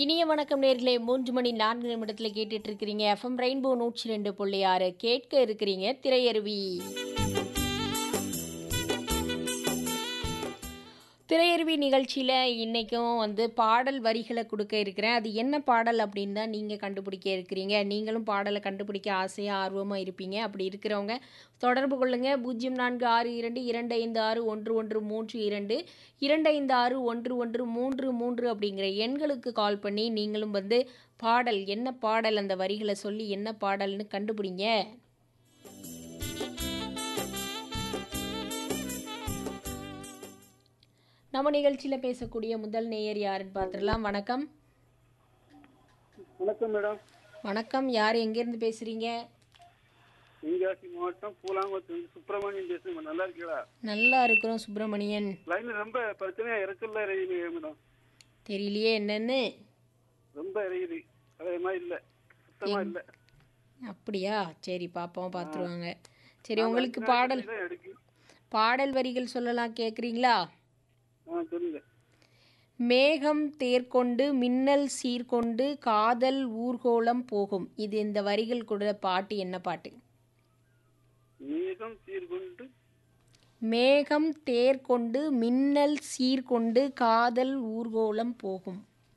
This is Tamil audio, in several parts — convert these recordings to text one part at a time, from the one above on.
இனிய வணக்கம் நேர்களே மூன்று மணி நான்கு நிமிடத்தில் கேட்டுட்டு இருக்கிறீங்க எஃப்எம் ரெயின்போ நூற்றி ரெண்டு புள்ளி ஆறு கேட்க இருக்கிறீங்க திரையருவி திரையருவி நிகழ்ச்சியில் இன்றைக்கும் வந்து பாடல் வரிகளை கொடுக்க இருக்கிறேன் அது என்ன பாடல் அப்படின்னு தான் நீங்கள் கண்டுபிடிக்க இருக்கிறீங்க நீங்களும் பாடலை கண்டுபிடிக்க ஆசையாக ஆர்வமாக இருப்பீங்க அப்படி இருக்கிறவங்க தொடர்பு கொள்ளுங்கள் பூஜ்ஜியம் நான்கு ஆறு இரண்டு இரண்டு ஐந்து ஆறு ஒன்று ஒன்று மூன்று இரண்டு இரண்டு ஐந்து ஆறு ஒன்று ஒன்று மூன்று மூன்று அப்படிங்கிற எண்களுக்கு கால் பண்ணி நீங்களும் வந்து பாடல் என்ன பாடல் அந்த வரிகளை சொல்லி என்ன பாடல்னு கண்டுபிடிங்க நம்ம நிகழ்ச்சியில் பேசக்கூடிய முதல் நேயர் யாருன்னு பார்த்துடலாம் வணக்கம் வணக்கம் மேடம் வணக்கம் யார் எங்கேருந்து பேசுகிறீங்க தென்காசி மாவட்டம் பூலாங்குளத்து சுப்பிரமணியன் பேசுங்க நல்லா இருக்கீங்களா நல்லா இருக்கிறோம் சுப்பிரமணியன் லைன் ரொம்ப பிரச்சனையா இறக்கல இறங்குது மேடம் தெரியலையே என்னன்னு ரொம்ப இறங்குது அதே மாதிரி இல்ல சுத்தமா இல்ல அப்படியா சரி பாப்போம் பார்த்துருவாங்க சரி உங்களுக்கு பாடல் இதான் எடுக்கு பாடல் வரிகள் சொல்லலாம் கேட்குறீங்களா ஆ சொல்லுங்க மேகம் தேர்கொண்டு மின்னல் சீர்கொண்டு காதல் ஊர்கோலம் போகும் இது இந்த வரிகள் கூட பாட்டு என்ன பாட்டு மேகம் சீர்கொண்டு மேகம் தேர்கொண்டு மின்னல் சீர்கொண்டு காதல் ஊர்கோலம் போகும்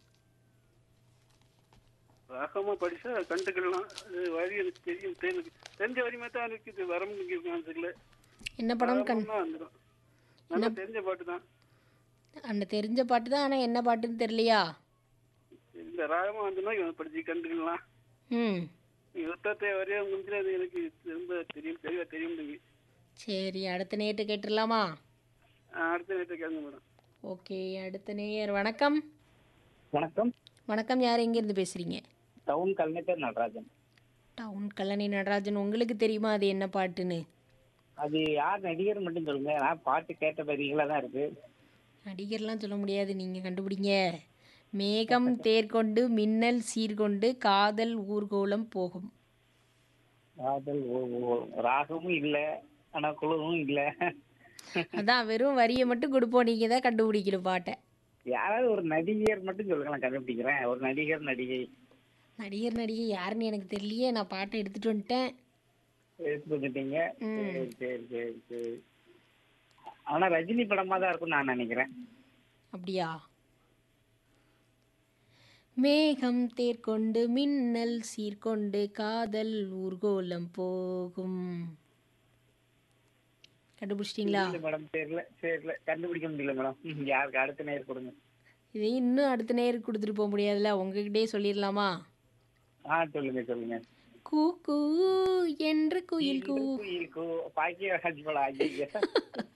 ராகமா படிச்சா கண்டுக்கலாம் அது வரி எனக்கு தெரியும் தெரிஞ்சு தெரிஞ்ச வரி மாதிரி தான் இருக்குது வரம் மனசுக்குள்ள என்ன படம் கண் வந்துடும் நல்லா தெரிஞ்ச பாட்டு தான் அந்த தெரிஞ்ச பாட்டு தான் ஆனால் என்ன பாட்டுன்னு தெரியலையா இந்த ராகமா வந்துன்னா படிச்சு கண்டுக்கலாம் ம் யுத்தத்தை வரையா முடிஞ்சு அது எனக்கு ரொம்ப தெரியும் தெளிவா தெரியும் சரி அடுத்த நேட்டு கேட்டுடலாமா அடுத்த நேரத்தை கேளுங்க மேடம் ஓகே அடுத்த நேயர் வணக்கம் வணக்கம் வணக்கம் யார் எங்கேருந்து பேசுகிறீங்க டவுன் கல்நெட்டர் நடராஜன் டவுன் கல்லணை நடராஜன் உங்களுக்கு தெரியுமா அது என்ன பாட்டுன்னு அது யார் நடிகர் மட்டும் சொல்லுங்க நான் பாட்டு கேட்ட வரிகளா தான் இருக்கு நடிகர்லாம் சொல்ல முடியாது நீங்கள் கண்டுபிடிங்க மேகம் தேர்கொண்டு மின்னல் சீர்கொண்டு காதல் ஊர்கோலம் போகும் காதல் ஓ- ஓ- ராகமும் இல்ல ஆனா குழுவும் இல்ல அதான் வெறும் வரியை மட்டும் கொடுப்போம் நீங்கள் தான் கண்டுபிடிக்கணும் பாட்டை யாராவது ஒரு நடிகர் மட்டும் சொல்லுங்க நான் கண்டுபிடிக்கிறேன் ஒரு நடிகர் நடிகை நடிகர் நடிகை யாருன்னு எனக்கு தெரியலையே நான் பாட்டை எடுத்துகிட்டு வந்துட்டேன் எடுத்து வந்துட்டீங்க ம். சரி சரி சரி சரி ஆனா ரஜினி படமா தான் இருக்கும்னு நான் நினைக்கிறேன் அப்படியா மேகம் தேர்கொண்டு மின்னல் சீர்கொண்டு காதல் ஊர்கோலம் போகும் கண்டுபிடிச்சிட்டிங்களா இல்ல மேடம் தெரியல தெரியல கண்டுபிடிக்க முடியல மேடம் ம், யாருக்கு அடுத்த நேர் கொடுங்க இதை இன்னும் அடுத்த நேரம் கொடுத்துட்டு போக முடியாதுல்ல உங்ககிட்டயே சொல்லிடலாமா ஆ சொல்லுங்க சொல்லுங்க கூ கூ என்று குயில் கூ குயில் கூ பாக்கிய ராஜ் படம் ஐயா